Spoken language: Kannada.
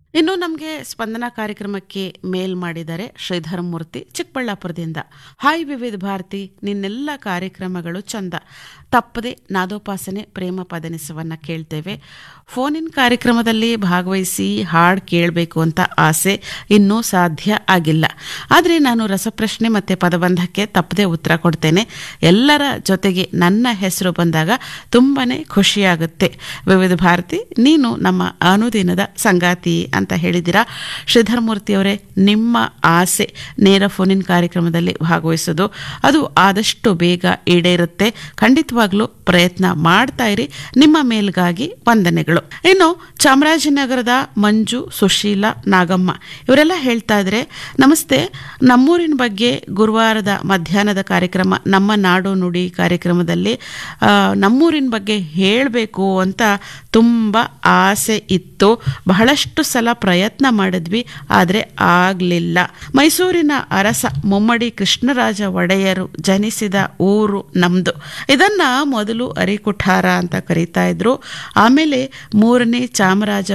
ಇನ್ನು ನಮಗೆ ಸ್ಪಂದನ ಕಾರ್ಯಕ್ರಮಕ್ಕೆ ಮೇಲ್ ಮಾಡಿದ್ದಾರೆ ಶ್ರೀಧರ ಮೂರ್ತಿ ಚಿಕ್ಕಬಳ್ಳಾಪುರದಿಂದ ಹಾಯ್ ವಿವಿಧ ಭಾರತಿ ನಿನ್ನೆಲ್ಲ ಕಾರ್ಯಕ್ರಮಗಳು ಚಂದ ತಪ್ಪದೆ ನಾದೋಪಾಸನೆ ಪ್ರೇಮ ಪದನಿಸವನ್ನ ಕೇಳ್ತೇವೆ ಫೋನಿನ್ ಕಾರ್ಯಕ್ರಮದಲ್ಲಿ ಭಾಗವಹಿಸಿ ಹಾಡು ಕೇಳಬೇಕು ಅಂತ ಆಸೆ ಇನ್ನೂ ಸಾಧ್ಯ ಆಗಿಲ್ಲ ಆದರೆ ನಾನು ರಸಪ್ರಶ್ನೆ ಮತ್ತು ಪದಬಂಧಕ್ಕೆ ತಪ್ಪದೆ ಉತ್ತರ ಕೊಡ್ತೇನೆ ಎಲ್ಲರ ಜೊತೆಗೆ ನನ್ನ ಹೆಸರು ಬಂದಾಗ ತುಂಬಾ ಖುಷಿಯಾಗುತ್ತೆ ವಿವಿಧ ಭಾರತಿ ನೀನು ನಮ್ಮ ಅನುದಿನದ ಸಂಗಾತಿ ಅಂತ ಹೇಳಿದ್ದೀರಾ ಶ್ರೀಧರಮೂರ್ತಿಯವರೇ ನಿಮ್ಮ ಆಸೆ ನೇರ ಫೋನಿನ್ ಕಾರ್ಯಕ್ರಮದಲ್ಲಿ ಭಾಗವಹಿಸೋದು ಅದು ಆದಷ್ಟು ಬೇಗ ಈಡೇರುತ್ತೆ ಖಂಡಿತವಾಗ್ಲೂ ಪ್ರಯತ್ನ ಮಾಡ್ತಾ ಇರಿ ನಿಮ್ಮ ಮೇಲ್ಗಾಗಿ ವಂದನೆಗಳು ಇನ್ನು ಚಾಮರಾಜನಗರದ ಮಂಜು ಸುಶೀಲ ನಾಗಮ್ಮ ಇವರೆಲ್ಲ ಹೇಳ್ತಾ ಇದ್ರೆ ನಮಸ್ತೆ ನಮ್ಮೂರಿನ ಬಗ್ಗೆ ಗುರುವಾರದ ಮಧ್ಯಾಹ್ನದ ಕಾರ್ಯಕ್ರಮ ನಮ್ಮ ನಾಡು ನುಡಿ ಕಾರ್ಯಕ್ರಮದಲ್ಲಿ ಆ, ನಮ್ಮೂರಿನ ಬಗ್ಗೆ ಹೇಳಬೇಕು ಅಂತ ತುಂಬ ಆಸೆ ಇತ್ತು ಬಹಳಷ್ಟು ಸಲ ಪ್ರಯತ್ನ ಮಾಡಿದ್ವಿ ಆದರೆ ಆಗಲಿಲ್ಲ ಮೈಸೂರಿನ ಅರಸ ಮುಮ್ಮಡಿ ಕೃಷ್ಣರಾಜ ಒಡೆಯರು ಜನಿಸಿದ ಊರು ನಮ್ದು ಇದನ್ನ ಮೊದಲು ಅರಿಕುಠಾರ ಅಂತ ಕರೀತಾ ಇದ್ರು ಆಮೇಲೆ ಮೂರನೇ ಚಾಮರಾಜ